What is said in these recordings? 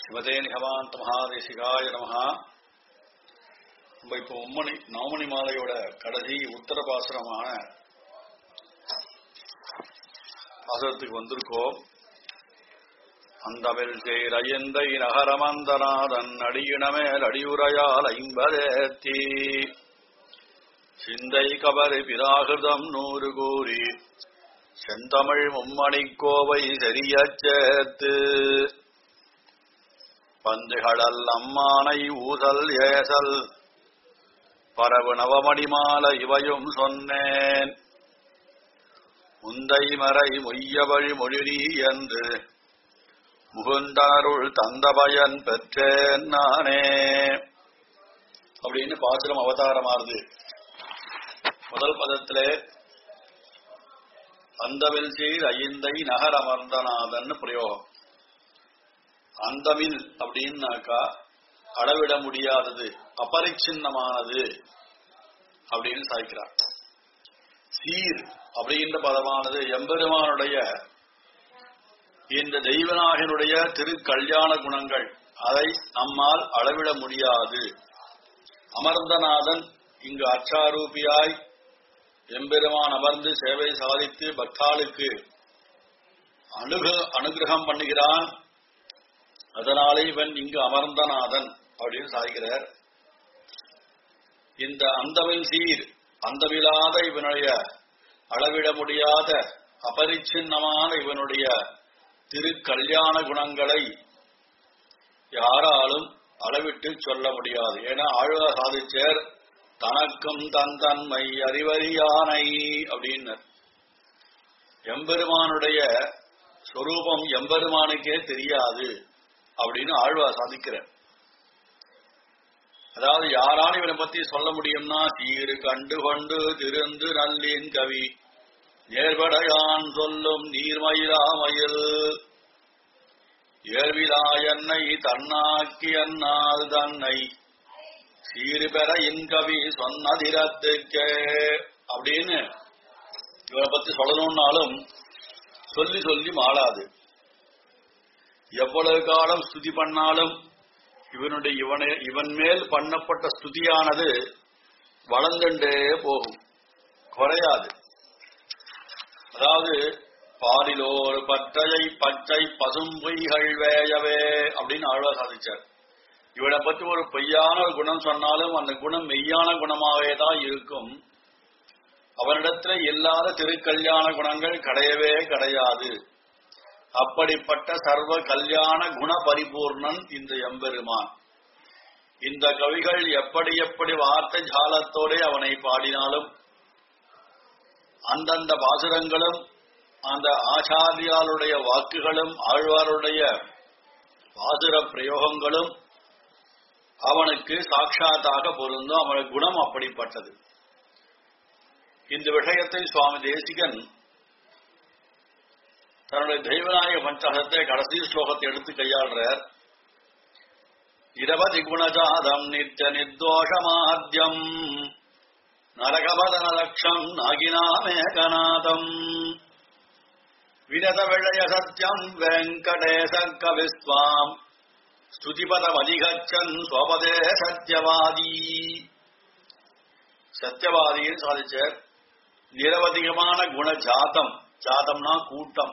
சிவதே நிகவாந்த மகாதேசிகாய நமஹா நம்ம இப்போ உம்மணி நவமணி மாலையோட கடைசி உத்தர பாசுரமான பாசுரத்துக்கு வந்திருக்கோம் அந்தவில் சேர் அயந்தை நகரமந்தநாதன் அடியினமேல் அடியுரையால் ஐம்பதேத்தி சிந்தை கபரி பிராகிருதம் நூறு கூறி செந்தமிழ் மும்மணிக்கோவை சரியச் சேர்த்து பந்துகளல் அம்மானை ஊசல் ஏசல் பரவு நவமணிமால இவையும் சொன்னேன் முந்தை மறை மொய்ய வழி மொழிரி என்று முகுந்தருள் தந்த பயன் பெற்றேன் நானே அப்படின்னு பாசுரம் அவதாரமாறுது முதல் பதத்திலே அந்தவில் சீர் ஐந்தை நகர் அமர்ந்தநாதன் பிரயோகம் அந்தமில் அப்படின்னாக்கா அளவிட முடியாதது அபரிச்சின்னமானது அப்படின்னு சாய்க்கிறார் சீர் அப்படின்ற பதமானது எம்பெருமானுடைய இந்த தெய்வநாயகனுடைய திரு கல்யாண குணங்கள் அதை நம்மால் அளவிட முடியாது அமர்ந்தநாதன் இங்கு அச்சாரூபியாய் எம்பெருமான் அமர்ந்து சேவை சாதித்து பக்தாளுக்கு அனுகு அனுகிரகம் பண்ணுகிறான் அதனாலே இவன் இங்கு அமர்ந்தநாதன் அப்படின்னு சாய்கிறார் இந்த அந்தமில் சீர் அந்தமில்லாத இவனுடைய அளவிட முடியாத அபரிச்சின்னமான இவனுடைய திரு கல்யாண குணங்களை யாராலும் அளவிட்டு சொல்ல முடியாது ஏன்னா ஆழ்வ சாதிச்சர் தனக்கும் தன் தன்மை அறிவறியானை அப்படின்னு எம்பெருமானுடைய சொரூபம் எம்பெருமானுக்கே தெரியாது அப்படின்னு ஆழ்வா சாதிக்கிறார் அதாவது யாராலும் இவனை பத்தி சொல்ல முடியும்னா சீரு கண்டு கொண்டு திருந்து நல்லின் கவி நேர்படையான் சொல்லும் நீர்மயிலாமயில் ஏர்விழா என்னை தன்னாக்கி அன்னால் தன்னை சீரு பெற இன்கவி சொன்னதிரத்துக்கே அப்படின்னு இவனை பத்தி சொல்லணும்னாலும் சொல்லி சொல்லி மாளாது எவ்வளவு காலம் ஸ்துதி பண்ணாலும் இவனுடைய இவனை இவன் மேல் பண்ணப்பட்ட ஸ்துதியானது வளர்ந்துட்டே போகும் குறையாது அதாவது பாரிலோர் பற்றையை பச்சை பசும் பொய்கள் வேயவே அப்படின்னு ஆழ்வா சாதிச்சார் இவனை பத்தி ஒரு பொய்யான ஒரு குணம் சொன்னாலும் அந்த குணம் மெய்யான குணமாகவே தான் இருக்கும் அவனிடத்துல இல்லாத திருக்கல்யாண குணங்கள் கிடையவே கிடையாது அப்படிப்பட்ட சர்வ கல்யாண குண பரிபூர்ணன் இந்த எம்பெருமான் இந்த கவிகள் எப்படி எப்படி வார்த்தை ஜாலத்தோட அவனை பாடினாலும் அந்தந்த பாசுரங்களும் அந்த ஆச்சாரியாளுடைய வாக்குகளும் ஆழ்வாருடைய பாசுர பிரயோகங்களும் அவனுக்கு சாட்சாத்தாக பொருந்தும் அவனுடைய குணம் அப்படிப்பட்டது இந்த விஷயத்தை சுவாமி தேசிகன் தன்னுடைய தெய்வநாயக பஞ்சகத்தை கடைசி ஸ்லோகத்தை எடுத்து கையாளுறார் இரவதி குணஜாதம் நித்திய நிர்தோஷமாத்யம் நரகபதன லட்சம் நாகினாமேகநாதம் வினத விழய சத்யம் வெங்கடேச கவிஸ்வாம் ஸ்துதிபதமதிகச்சன் ஸ்வபதே சத்யவாதி சத்யவாதின்னு சாதிச்சார் நிரவதிகமான குண ஜாதம் ஜாதம்னா கூட்டம்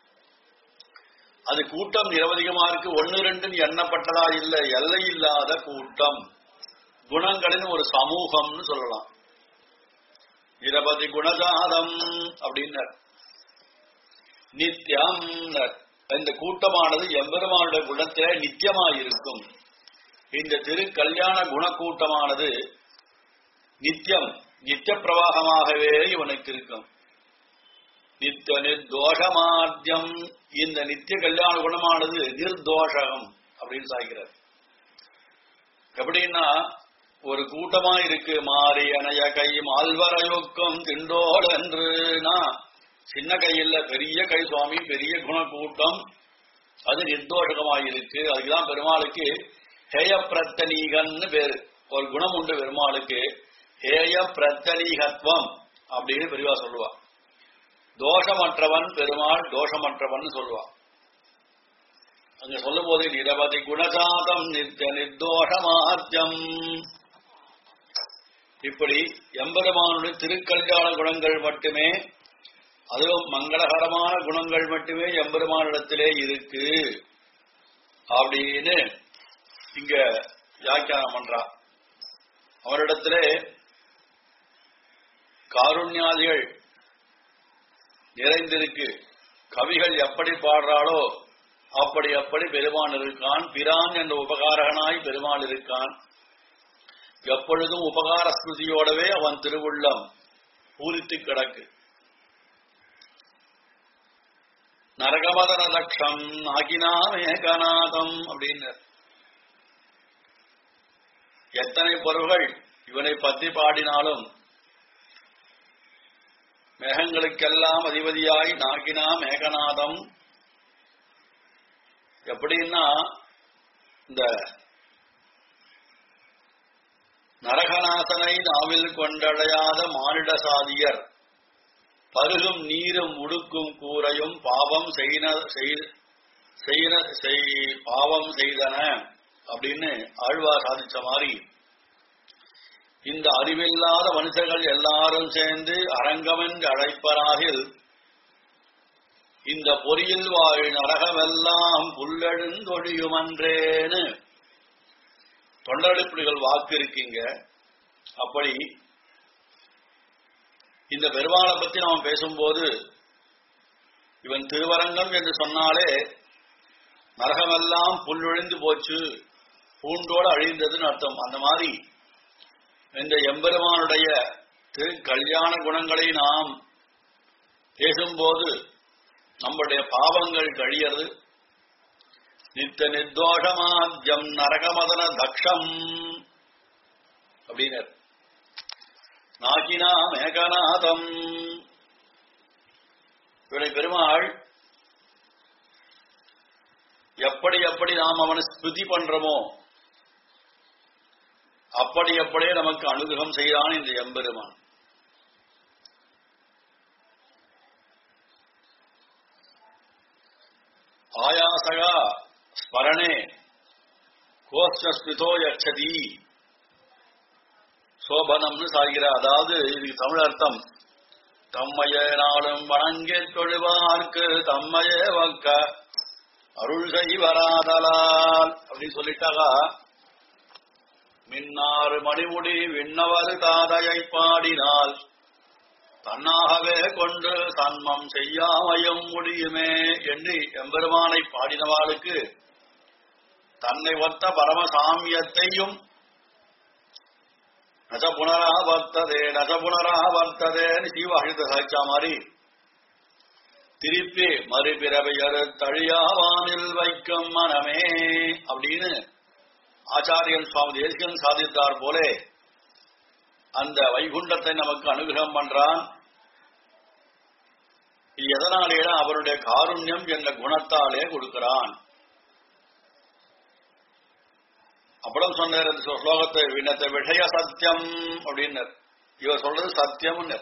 அது கூட்டம் நிரவதிகமா இருக்கு ஒன்னு ரெண்டுன்னு எண்ணப்பட்டதா இல்ல எல்லை இல்லாத கூட்டம் குணங்களின் ஒரு சமூகம்னு சொல்லலாம் நிரவதி குணஜாதம் அப்படின்னர் நித்தியம் இந்த கூட்டமானது எம்பெருமானுடைய குணத்தில நித்தியமாயிருக்கும் இந்த திரு கல்யாண குணக்கூட்டமானது நித்தியம் நித்திய பிரவாகமாகவே இவனுக்கு இருக்கும் நித்திய நிர்தோஷமாத்தியம் இந்த நித்திய கல்யாண குணமானது நிர்தோஷகம் அப்படின்னு சாய்கிறார் எப்படின்னா ஒரு கூட்டமா இருக்கு மாறி அணைய கை மால்வரையொக்கம் திண்டோடு என்றுனா சின்ன கை இல்ல பெரிய கை சுவாமி பெரிய குண கூட்டம் அது நிர்தோஷகமாக இருக்கு அதுக்குதான் பெருமாளுக்கு ஹேய பிரத்தனீகன்னு பேரு ஒரு குணம் உண்டு பெருமாளுக்கு ஹேய பிரத்தனீகத்துவம் அப்படின்னு பெரியவா சொல்லுவா தோஷமற்றவன் பெருமாள் தோஷமற்றவன் சொல்லுவா அங்க சொல்லும் போது நிரவதி குணசாதம் நித்திய நிர்தோஷமாத்தியம் இப்படி எம்பெருமானுடைய திருக்கல்யாண குணங்கள் மட்டுமே அதுவும் மங்களகரமான குணங்கள் மட்டுமே எம்பெருமானிடத்திலே இருக்கு அப்படின்னு இங்க வியாக்கியானம் பண்றா அவரிடத்திலே காருண்யாதிகள் நிறைந்திருக்கு கவிகள் எப்படி பாடுறாளோ அப்படி அப்படி பெருமான் இருக்கான் பிரான் என்ற உபகாரகனாய் பெருமான் இருக்கான் எப்பொழுதும் உபகார ஸ்மிருதியோடவே அவன் திருவுள்ளம் பூரித்து கிடக்கு நரகமதன லட்சம் நாகினாம் ஏகநாதம் அப்படின்னு எத்தனை பொருள்கள் இவனை பற்றி பாடினாலும் மேகங்களுக்கெல்லாம் அதிபதியாய் நாகினா மேகநாதம் எப்படின்னா இந்த நரகநாதனை நாவில் கொண்டடையாத மானிட சாதியர் பருகும் நீரும் உடுக்கும் கூரையும் பாவம் செய்ன செய்ன செய்- பாவம் செய்தன அப்படின்னு ஆழ்வா சாதிச்ச மாதிரி இந்த அறிவில்லாத மனுஷர்கள் எல்லாரும் சேர்ந்து அரங்கமென்று அழைப்பராகில் இந்த பொறியில் வாழ் நரகமெல்லாம் புல்லெழுந்தொழியுமன்றேன்னு தொண்டடிப்புகள் வாக்கு இருக்கீங்க அப்படி இந்த பெருமாளை பத்தி நாம் பேசும்போது இவன் திருவரங்கம் என்று சொன்னாலே நரகமெல்லாம் புல்லொழிந்து போச்சு பூண்டோடு அழிந்ததுன்னு அர்த்தம் அந்த மாதிரி இந்த எம்பெருமானுடைய திரு கல்யாண குணங்களை நாம் பேசும்போது நம்முடைய பாவங்கள் கழியறது நித்த நிர்தோஷமாத்யம் நரகமதன தக்ஷம் அப்படின்னர் நாகினா மேகநாதம் இவருடைய பெருமாள் எப்படி எப்படி நாம் அவனை ஸ்துதி பண்றோமோ அப்படி அப்படியே நமக்கு அனுகிரகம் செய்கிறான் இந்த எம்பெருமான் ஆயாசகா ஸ்மரணே கோஷ்டஸ்மிதோ யட்சதி சோபனம்னு சாகிறார் அதாவது இதுக்கு தமிழ் அர்த்தம் தம்மையே நாளும் வணங்கே தொழுவார்க்கு தம்மையே வக்க அருள் செய்வராதலால் அப்படின்னு சொல்லிட்டாக்கா மின்னாறு மணிமுடி விண்ணவர் தாதையை பாடினால் தன்னாகவே கொண்டு சன்மம் செய்யாமையும் முடியுமே என்று எம்பெருமானை பாடினவாளுக்கு தன்னை ஒத்த பரமசாமியத்தையும் நஜ புனராவர்த்ததே நஜ புனராவர்த்ததேன்னு சீவாகித சாய்ச்சா மாதிரி திருப்பி மறுபிறவையறு தழியாவானில் வைக்கும் மனமே அப்படின்னு ஆச்சாரியன் சுவாமி தேசிகன் சாதித்தார் போலே அந்த வைகுண்டத்தை நமக்கு அனுகிரகம் பண்றான் இது எதனாலேனா அவருடைய காருண்யம் என்ற குணத்தாலே கொடுக்கிறான் அப்புறம் சொன்னார் இந்த ஸ்லோகத்தை விண்ணத்தை விஷய சத்தியம் அப்படின்னர் இவர் சொல்றது சத்தியம்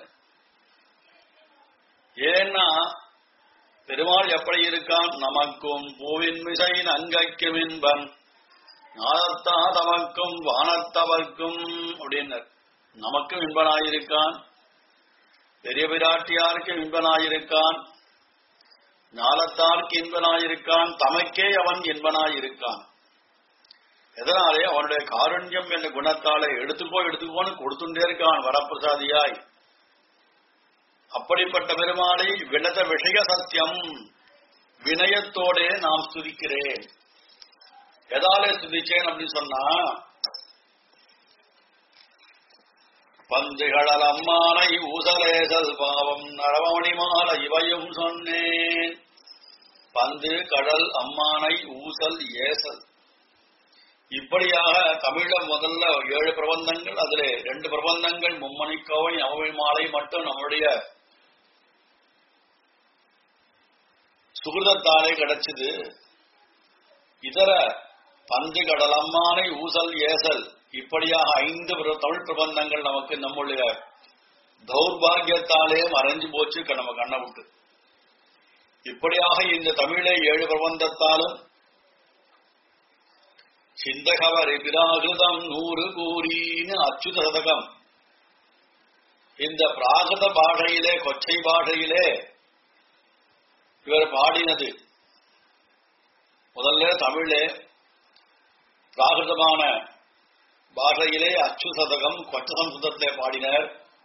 ஏன்னா பெருமாள் எப்படி இருக்கான் நமக்கும் பூவின் மிசை நங்கைக்கும் இன்பன் ஞானத்தா தமக்கும் வானத்தவர்க்கும் அப்படின்னர் நமக்கும் இன்பனாயிருக்கான் பெரிய பிராட்டியாருக்கு இன்பனாயிருக்கான் ஞானத்தாருக்கு இன்பனாயிருக்கான் தமக்கே அவன் இன்பனாயிருக்கான் எதனாலே அவனுடைய காருண்யம் என்ற குணத்தாலே எடுத்துக்கோ எடுத்துக்கோன்னு கொடுத்துட்டே இருக்கான் வரப்பிரசாதியாய் அப்படிப்பட்ட பெருமாளை வினத விஷய சத்தியம் வினயத்தோடே நாம் ஸ்துதிக்கிறேன் எதாலே ஸ்துதிச்சேன் அப்படின்னு சொன்னா பந்துகளல் அம்மானை ஊசலேசல் பாவம் நரவமணி மாலை இவையும் சொன்னேன் பந்து கடல் அம்மானை ஊசல் ஏசல் இப்படியாக தமிழ முதல்ல ஏழு பிரபந்தங்கள் அதுல ரெண்டு பிரபந்தங்கள் மும்மணிக்கோவை நவமி மாலை மட்டும் நம்முடைய சுகிருதத்தாலே கிடைச்சது இதர பந்து கடலம்மானை ஊசல் ஏசல் இப்படியாக ஐந்து பிர- தமிழ் பிரபந்தங்கள் நமக்கு நம்முடைய தௌர்பாகியத்தாலே மறைஞ்சு போச்சு க- நம்ம கண்ணை விட்டு இப்படியாக இந்த தமிழை ஏழு பிரபந்தத்தாலும் சிந்தகவரை பிராகிருதம் நூறு கூறின்னு அச்சுத சதகம் இந்த பிராகிருத பாஷையிலே கொச்சை பாஷையிலே இவர் பாடினது முதல்ல தமிழே பிராகிருதமான பாஷையிலே அச்சு சதகம் கொச்ச சம்ஸ்கிருதத்திலே பாடினர்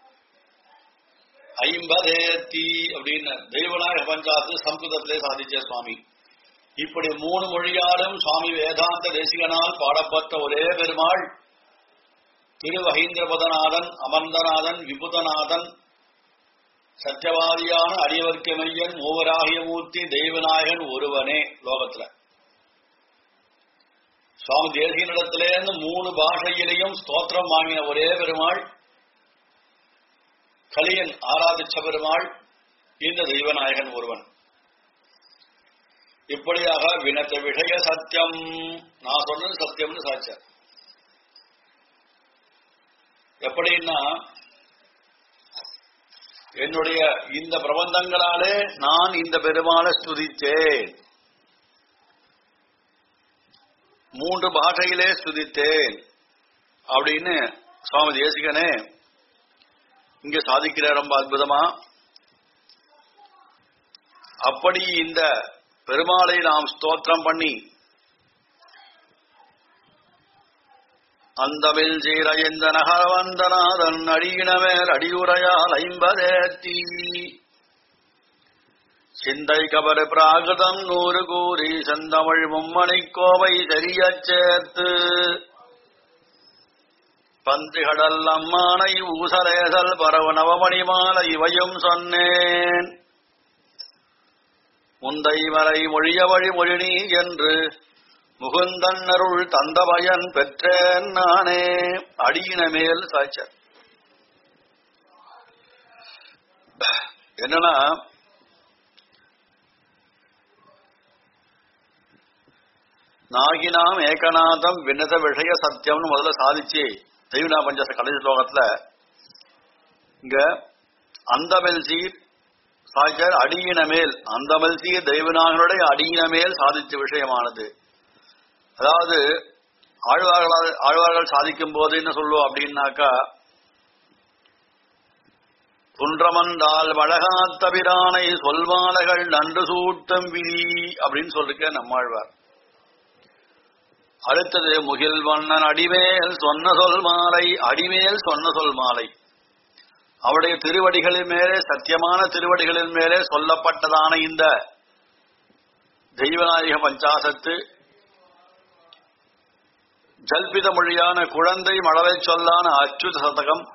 ஐம்பதேத்தி அப்படின்னு தெய்வநாயக பஞ்சாத்து சம்ஸ்கிருதத்திலே சாதிச்ச சுவாமி இப்படி மூணு மொழியாலும் சுவாமி வேதாந்த தேசிகனால் பாடப்பட்ட ஒரே பெருமாள் திருவகீந்திரபதநாதன் அமர்ந்தநாதன் விபுதநாதன் சத்தியவாதியான அடியவர்க்கமையன் மூவராகிய மூர்த்தி தெய்வநாயகன் ஒருவனே லோகத்துல சுவாமி தேசியனிடத்திலேருந்து மூணு பாஷையிலையும் ஸ்தோத்திரம் வாங்கின ஒரே பெருமாள் கலியன் ஆராதிச்ச பெருமாள் இந்த தெய்வநாயகன் ஒருவன் இப்படியாக வினத்த விஷய சத்தியம் நான் சொன்னது சத்தியம்னு சாட்சார் எப்படின்னா என்னுடைய இந்த பிரபந்தங்களாலே நான் இந்த பெருமாளை ஸ்துதித்தேன் மூன்று பாஷையிலே ஸ்துதித்தேன் அப்படின்னு சுவாமி தேசிகனே இங்க சாதிக்கிறார் ரொம்ப அற்புதமா அப்படி இந்த பெருமாளை நாம் ஸ்தோத்திரம் பண்ணி அந்தமில் சீரயந்த நகரவந்தநாதன் அடியினமேல் அடியுரையால் ஐம்பதேத்தி சிந்தை கபரு பிராகிருதம் நூறு கூறி செந்தமிழ் மும்மணி கோவை சரியச் சேர்த்து பந்திகடல் அம்மானை ஊசலேசல் பரவ நவமணி மாலை இவையும் சொன்னேன் முந்தை வரை மொழிய வழி மொழினி என்று முகுந்தன் அருள் தந்த பயன் பெற்றேன் நானே அடியின மேல் சாய்ச்சர் என்னன்னா நாகினாம் ஏகநாதம் வினத விஷய சத்தியம்னு முதல்ல சாதிச்சு தெய்வனா பஞ்சச கடைசி ஸ்லோகத்துல இங்க அந்தமெல் சீர் சாய்ச்சார் அடியின மேல் அந்தமெல் சீர் தெய்வநாயகனுடைய அடியின மேல் சாதிச்ச விஷயமானது அதாவது ஆழ்வார்களால் ஆழ்வார்கள் சாதிக்கும் போது என்ன சொல்லுவோம் அப்படின்னாக்கா குன்றமந்தால் வழகாத்தபிரானை சொல்வாலைகள் நன்று சூட்டம் விதி அப்படின்னு சொல்லிருக்க நம்மாழ்வார் அடுத்தது முகில் வண்ணன் அடிமேல் சொன்ன சொல் மாலை அடிமேல் சொன்ன சொல் மாலை அவருடைய திருவடிகளின் மேலே சத்தியமான திருவடிகளின் மேலே சொல்லப்பட்டதான இந்த தெய்வநாயக பஞ்சாசத்து ஜல்பித மொழியான குழந்தை மழலை சொல்லான அச்சுத சதகம்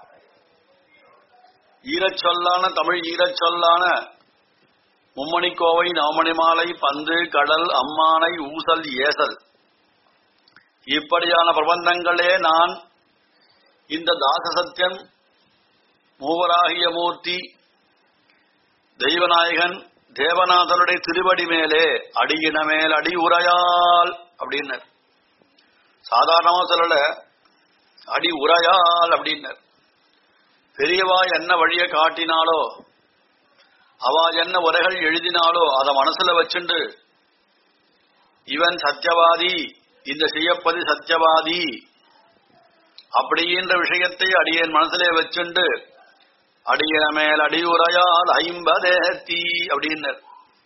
ஈரச் சொல்லான தமிழ் ஈரச் சொல்லான மும்மணிக்கோவை நவமணி மாலை பந்து கடல் அம்மானை ஊசல் ஏசல் இப்படியான பிரபந்தங்களே நான் இந்த தாசசத்தியன் மூவராகிய மூர்த்தி தெய்வநாயகன் தேவநாதனுடைய திருவடி மேலே அடியின மேல் அடி உரையால் அப்படின்னர் சாதாரணமா சொல்லல அடி உரையால் அப்படின்னர் பெரியவா என்ன வழிய காட்டினாலோ அவா என்ன உரைகள் எழுதினாலோ அத மனசுல வச்சுண்டு இவன் சத்தியவாதி இந்த செய்யப்பது சத்தியவாதி அப்படின்ற விஷயத்தை அடியேன் மனசிலே வச்சுண்டு அடியன மேல் அடியுரையால் ஐம்பதேத்தி அப்படின்னர்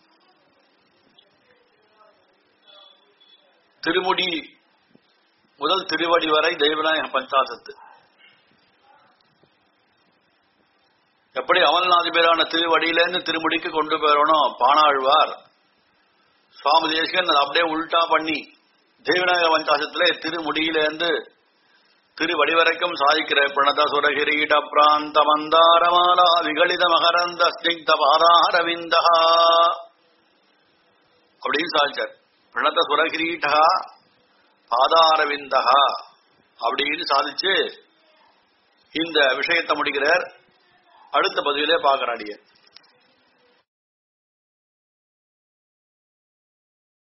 திருமுடி முதல் திருவடி வரை தெய்வநாயக பஞ்சாசத்து எப்படி அமல்நாதிபேரான திருவடியிலேருந்து திருமுடிக்கு கொண்டு போயிடணும் பானாழ்வார் சுவாமி தேசிகன் அதை அப்படியே உல்டா பண்ணி தெய்வநாயக பஞ்சாசத்திலே திருமுடியிலேருந்து திருவடி வரைக்கும் சாதிக்கிற பிரணத சுரகிரீட பிராந்த மந்தாரமாலா விகலித மகரந்த ஸ்னிக்த பாதாரவிந்தா அப்படின்னு சாதிச்சார் பிரணத சுரகிரீடா பாதாரவிந்தா அப்படின்னு சாதிச்சு இந்த விஷயத்தை முடிக்கிறார் அடுத்த பதிவிலே பார்க்கிறாடிய